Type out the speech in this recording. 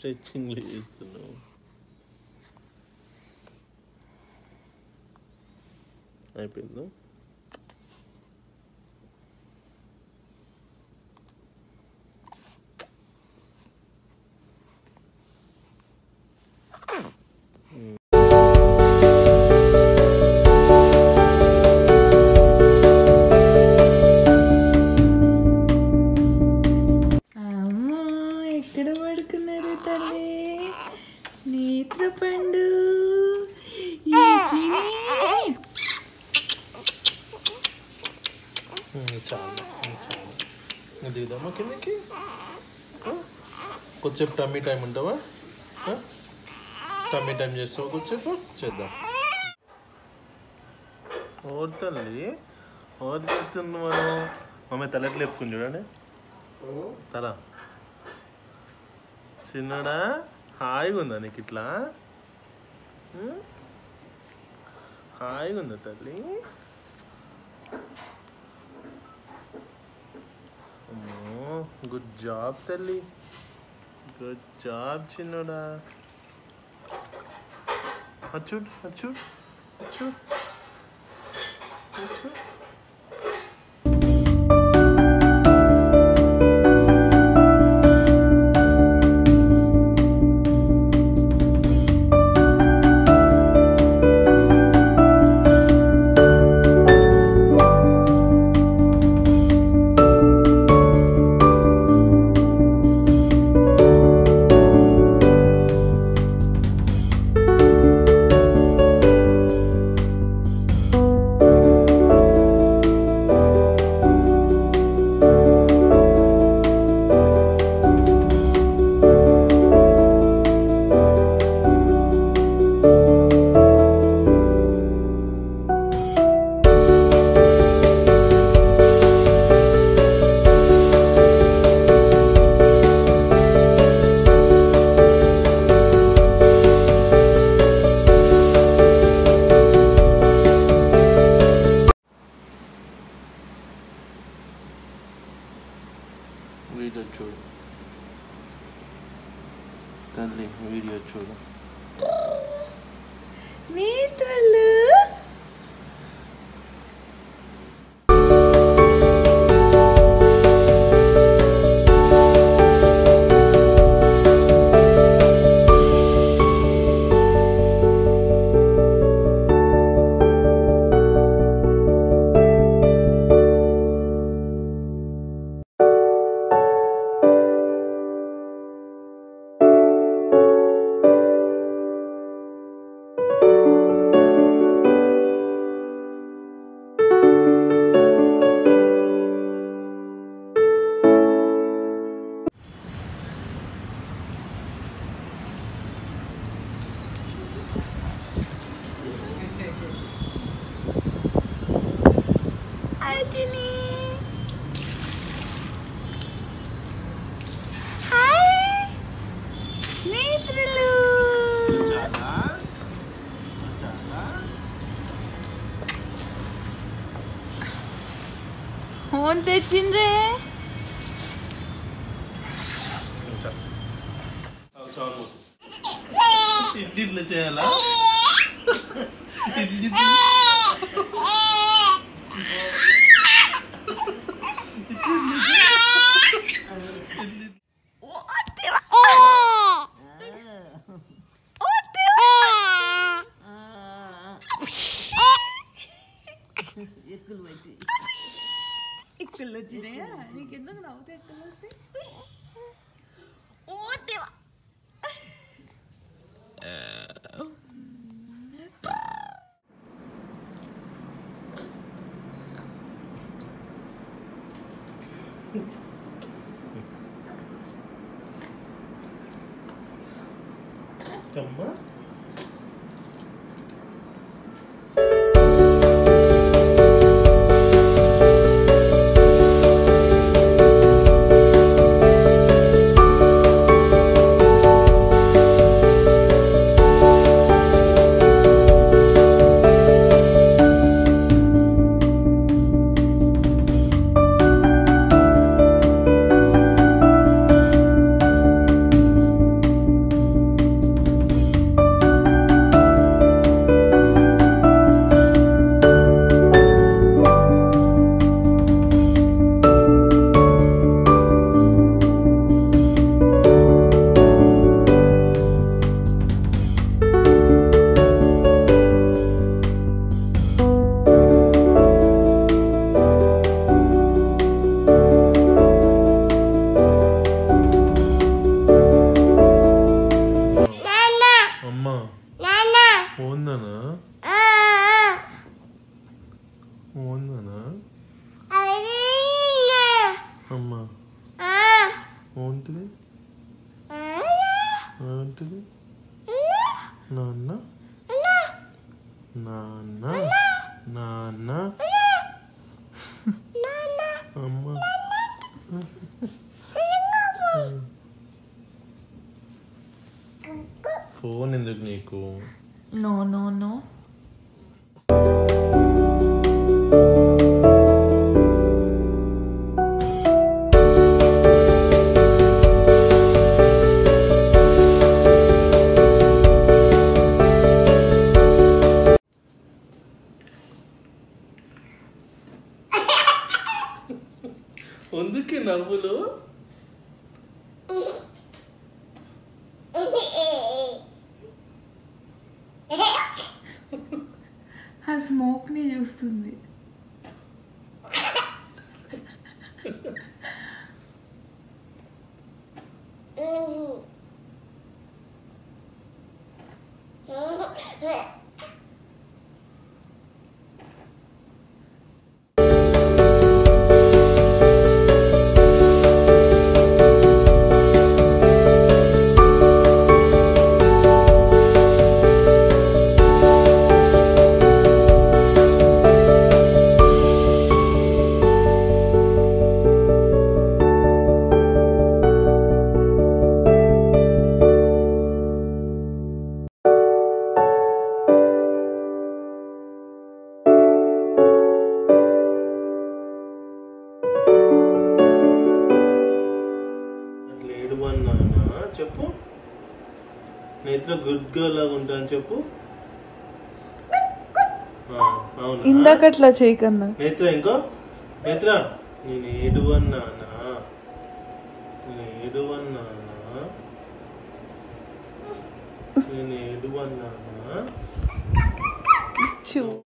స్ట్రెచ్చింగ్లు చేస్తున్నావు అయిపోయిందా అమ్మో ఎక్కడ పడుకున్నారు తల్లి నేత్రపండు ఈ చిన్ని. ఉమ్, చాలు ఉమ్, చాలు ఇంకా దిగుదామా కిందకి ఆ? కొద్దిసేపు టమ్మీ టైం ఉంటావా ఆ? టమ్మీ టైం చేస్తావా కొద్దిసేపు చేద్దాం ఓ తల్లి ఓర్ చేస్తుంది మనం మమ్మీ తల ఎట్లా చెప్పుకుని చూడండి తల చిన్నడా హాయిగా ఉందా నీకు ఇట్లా ఉమ్? హాయిగా ఉందా తల్లి అమ్మో గుడ్ జాబ్ తల్లి గుడ్ జాబ్ చిన్నోడా అచ్చు అచ్చు అచ్చు అచ్చు వీడియో చూడు తల్లి వీడియో చూడు నేత్రలు అజిని హాయ్ నేత్రలు ఫోన్ తెచ్చిండ్రే ఇడ్లీ ఇట్లా చేయాలా ఇడ్లీ ఇడ్లీ ఎక్కులు వచ్చినాయా నీకెందుకు నవ్వుతే ఎక్కులు వస్తాయి కమ్మా అమ్మా ఏంటిది ఏంటిది నాన్న నాన్న నాన్న అమ్మ ఫోన్ ఎందుకు నీకు నో నో నో ఎందుకే నవ్వులు ఆ స్మోక్ ని చూస్తుంది అట్లా ఏడువన్నా చెప్పు నేత్ర గుడ్ గర్ల్ లాగా ఉంటాను చెప్పు ఆ, అవునా ఇందాకట్లా చేయకన్నా నేత్ర ఇంకో నేత్ర నేను ఏడువన్నానా నేను ఏడువన్నానా నేను ఏడువన్నానా చూ